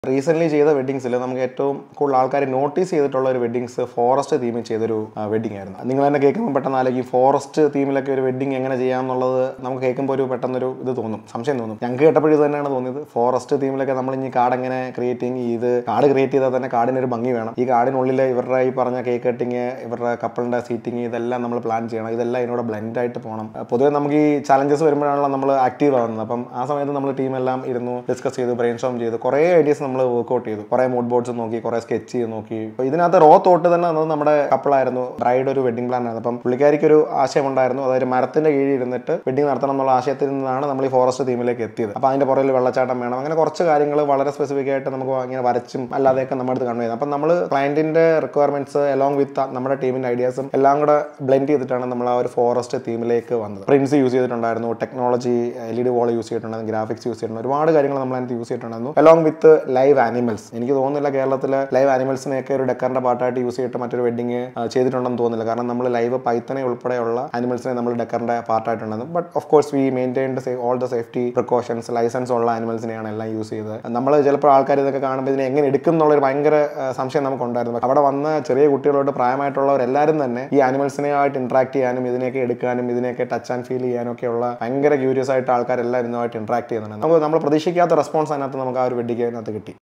recent ചെയ്ത വെഡിങ്സിൽ നമുക്ക് ഏറ്റവും കൂടുതൽ ആൾക്കാർ നോട്ടീസ് ചെയ്തിട്ടുള്ള ഒരു വെഡിങ്സ് ഫോറസ്റ്റ് തീമിൽ ചെയ്തൊരു വെഡിങ് ആയിരുന്നു നിങ്ങൾ തന്നെ കേൾക്കുമ്പോൾ പെട്ടെന്ന് ആലോചിക്കും ഫോറസ്റ്റ് തീമിലൊക്കെ ഒരു വെഡിങ് എങ്ങനെ ചെയ്യാം എന്നുള്ളത് നമുക്ക് കേൾക്കുമ്പോൾ ഒരു പെട്ടെന്നൊരു ഇത് തോന്നും സംശയം തോന്നും ഞങ്ങൾക്ക് കേട്ടപ്പോഴും ഇത് തന്നെയാണ് തോന്നിയത് ഫോറസ്റ്റ് തീമിലൊക്കെ നമ്മൾ ഇനി കാർഡ് എങ്ങനെ ക്രിയേറ്റ് ചെയ്യും ഇത് കാർഡ് ക്രിയേറ്റ് ചെയ്താൽ തന്നെ കാർഡിന് ഒരു ഭംഗി വേണം ഈ കാർഡിനുള്ളിൽ ഇവരുടെ ഈ പറഞ്ഞ കേക്ക് കട്ടിങ് ഇവരുടെ കപ്പിളിന്റെ സീറ്റിംഗ് ഇതെല്ലാം നമ്മൾ പ്ലാൻ ചെയ്യണം ഇതെല്ലാം ഇതിനോട് ബ്ലെൻഡ് ആയിട്ട് പോകണം പൊതുവെ നമുക്ക് ഈ ചലഞ്ചസ് വരുമ്പോഴാണല്ലോ നമ്മൾ ആക്റ്റീവ് ആവുന്നത് അപ്പം ആ സമയത്ത് നമ്മൾ ടീമെല്ലാം ഇരുന്നു ഡിസ്കസ് ചെയ്തു ബ്രെയിൻ സ്റ്റോം ചെയ്തു കുറേ ഐഡിയസ് നമ്മൾ വർക്ക്ഔട്ട് ചെയ്തു കുറേ മൂഡ് ബോർഡ്സ് നോക്കി കുറേ സ്കെച്ച് ചെയ്ത് നോക്കി അപ്പോൾ ഇതിനകത്ത് റോ തോട്ട് തന്നെ വന്നത് നമ്മുടെ കപ്പിളായിരുന്നു ബ്രൈഡ് ഒരു വെഡിങ് പ്ലാൻ ആയിരുന്നു അപ്പം പുള്ളിക്കാരിക്ക് ഒരു ആശയം ഉണ്ടായിരുന്നു അതായത് മരത്തിന്റെ കീഴിൽ ഇരുന്നിട്ട് വെഡിങ് നടത്തണം എന്നുള്ള ആശയത്തിൽ നിന്നാണ് നമ്മൾ ഈ ഫോറസ്റ്റ് തീമിലേക്ക് എത്തിയത് അപ്പോൾ അതിന്റെ പുറകിൽ വെള്ളച്ചാട്ടം വേണം അങ്ങനെ കുറച്ച് കാര്യങ്ങൾ വളരെ സ്പെസിഫിക് ആയിട്ട് നമുക്ക് ഇങ്ങനെ വരച്ചും അല്ലാതെയൊക്കെ നമ്മുടെ അടുത്ത് കൺവേ ചെയ്യുന്നത് അപ്പം നമ്മൾ ക്ലയന്റിന്റെ റിക്വയർമെന്റ്സ് അലോങ് വിത്ത് നമ്മുടെ ടീമിന്റെ ഐഡിയാസും എല്ലാം കൂടെ ബ്ലെൻഡ് ചെയ്തിട്ടാണ് നമ്മൾ ആ ഒരു ഫോറസ്റ്റ് തീമിലേക്ക് വന്നത് പ്രിന്റ്സ് യൂസ് ചെയ്തിട്ടുണ്ടായിരുന്നു technology L E D wall use ചെയ്തിട്ടുണ്ടായിരുന്നു ഗ്രാഫിക്സ് യൂസ് ചെയ്തിട്ടുണ്ട് ഒരുപാട് കാര്യങ്ങൾ നമ്മൾ അതിനകത്ത് യൂസ് ചെയ്തിട്ടുണ്ടായിരുന്നു അലോങ് വിത്ത് ലൈവ് ആനിമൽസ് എനിക്ക് തോന്നുന്നില്ല കേരളത്തിലെ ലൈവ് ആനിമൽസിനെയൊക്കെ ഒരു ഡെക്കറിന്റെ പാട്ടായിട്ട് യൂസ് ചെയ്തിട്ട് മറ്റൊരു വെഡിങ് ചെയ്തിട്ടുണ്ടെന്ന് തോന്നുന്നില്ല കാരണം നമ്മൾ ലൈവ് പൈത്തനെ ഉൾപ്പെടെയുള്ള ആനിമൽസിനെ നമ്മൾ ഡെക്കറിന്റെ പാർട്ടായിട്ടുണ്ടായിരുന്നു but of course we maintained all the safety precautions licence ഉള്ള ആനിമൽസിനെയാണ് എല്ലാം യൂസ് ചെയ്തത് നമ്മൾ ചിലപ്പോൾ ആൾക്കാർ ഇതൊക്കെ കാണുമ്പോൾ ഇതിനെ എങ്ങനെ എടുക്കും എന്നുള്ളൊരു ഭയങ്കര ആ, സംശയം നമുക്കുണ്ടായിരുന്നു അവിടെ വന്ന ചെറിയ കുട്ടികളോട് പ്രായമായിട്ടുള്ളവരെല്ലാവരും തന്നെ ഈ ആനിമൽസിനെയായിട്ട് ഇന്ററാക്ട് ചെയ്യാനും ഇതിനെയൊക്കെ എടുക്കാനും ഇതിനെയൊക്കെ ടച്ച് ആൻഡ് ഫീൽ ചെയ്യാനും ഒക്കെ ഉള്ള ഭയങ്കര ക്യൂരിയസ് ആയിട്ട് ആൾക്കാരെല്ലാം ഇതുമായിട്ട് ഇന്ററാക്ട് ചെയ്യുന്നുണ്ട് നമുക്ക് നമ്മൾ പ്രതീക്ഷിക്കാത്ത റെസ്പോൺസ് അതിനകത്ത് നമുക്ക് ആ ഒരു വെഡിങ്ങിനകത്ത് കിട്ടി